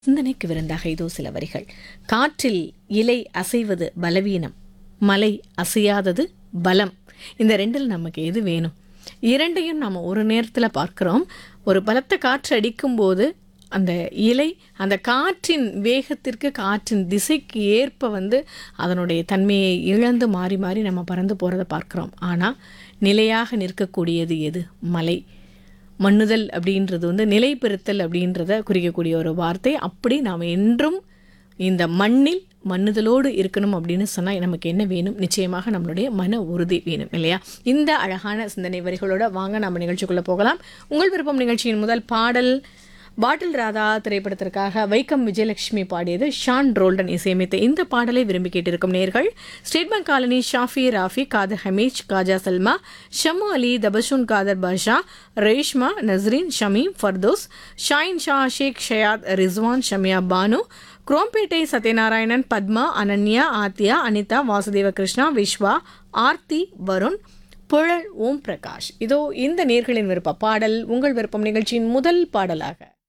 சிந்தனைக்கு விருந்தாக இதோ சில வரிகள் காற்றில் இலை அசைவது பலவீனம் மலை அசையாதது பலம் இந்த ரெண்டில் நமக்கு எது வேணும் இரண்டையும் நாம் ஒரு நேரத்தில் பார்க்குறோம் ஒரு பலத்த காற்று அடிக்கும்போது அந்த இலை அந்த காற்றின் வேகத்திற்கு காற்றின் திசைக்கு ஏற்ப வந்து அதனுடைய தன்மையை இழந்து மாறி மாறி நம்ம பறந்து போகிறத பார்க்குறோம் ஆனால் நிலையாக நிற்கக்கூடியது எது மலை மண்ணுதல் அப்படின்றது வந்து நிலை பெறுத்தல் அப்படின்றத குறிக்கக்கூடிய ஒரு வார்த்தை அப்படி நாம் என்றும் இந்த மண்ணில் மண்ணுதலோடு இருக்கணும் அப்படின்னு சொன்னால் நமக்கு என்ன வேணும் நிச்சயமாக நம்மளுடைய மன உறுதி வேணும் இல்லையா இந்த அழகான சிந்தனை வரிகளோட வாங்க நம்ம நிகழ்ச்சிக்குள்ளே போகலாம் உங்கள் விருப்பம் நிகழ்ச்சியின் முதல் பாடல் பாட்டில் ராதா திரைப்படத்திற்காக வைக்கம் விஜயலட்சுமி பாடியது ஷான் ரோல்டன் இசையமைத்த இந்த பாடலை விரும்பி கேட்டிருக்கும் நேர்கள் State Bank Colony Shafi Rafi Kader Hameej Khaja Salma Shamu Ali Tabashun Kader Basha Reshma Nasreen Shamim Firdous Shahin Shah Sheikh Shayad Rizwan Shamiya Banu Chromepet Sathyanarayanan Padma Ananya Aadya Anitha Vasudeva Krishna Viswa Aarthi Varun Puzhal Om Prakash இதோ இந்த நேர்களின் விருப்ப பாடல் உங்கள் விருப்பம் நிகழ்ச்சியின் முதல் பாடலாக